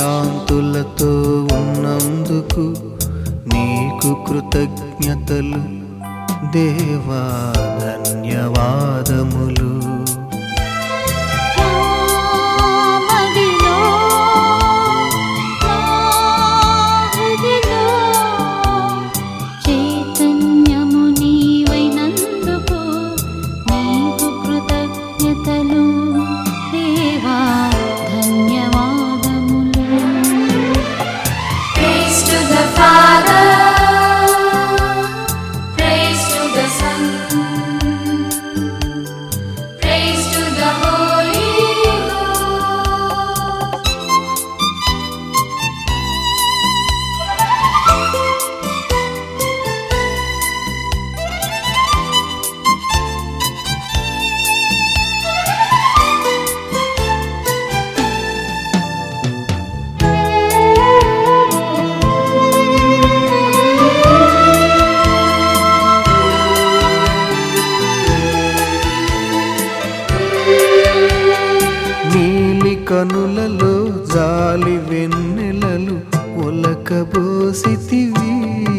సుఖశాంతులతో ఉన్నందుకు నీకు కృతజ్ఞతలు దేవా ధన్యవాదములు మదిలో హృదిలో చైతన్యము నీవైనందుకు నీకు కృతజ్ఞతలు దేవా ధన్యవాదములు Praise to the Father, praise to the Son, praise to the Holy Ghost. నీలి కనులలో జాలి వెన్నెలలు ఒలకబోసితివి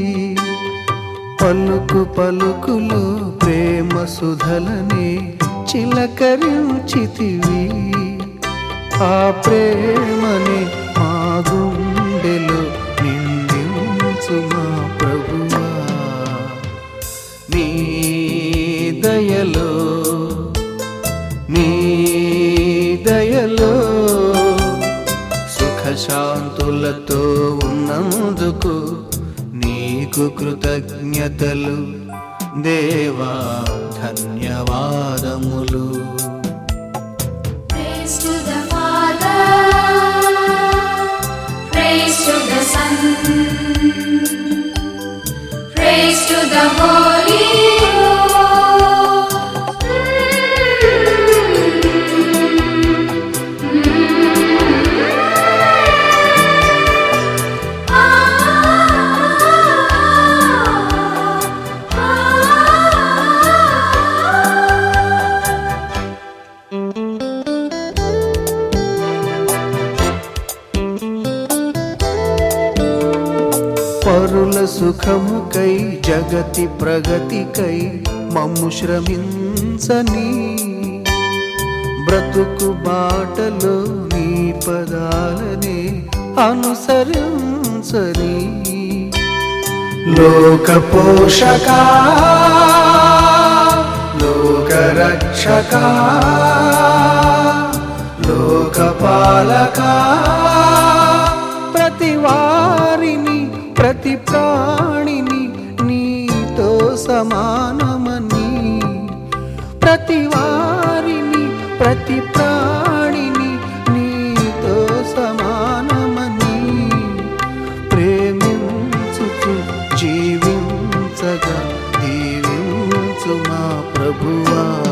పలుకు పలుకులో ప్రేమ సుధలనే చిలకరించితివి ఆ ప్రేమని మా గుండెలో నిందించు మా ప్రభువా నీ దయలో నీ దయలో సుఖశాంతులతో ఉన్నందుకు నీకు కృతజ్ఞతలు దేవా ధన్యవాదములు Praise to the Father, praise to the Son, praise to the Holy Ghost. పరుల సుఖముకై జగతి ప్రగతికై మమ్ము శ్రమించని బ్రతుకు బాటలో నీ పదాలనే అనుసరించని లోక పోషక లోక రక్షక లోక పాలక ప్రతి వారిని ప్రతి ప్రాణిని నీతో సమానమని ప్రతి వారిని ప్రతి ప్రాణిని నీతో సమానమని ప్రేమించుచు జీవించగా దీవించు మా ప్రభువా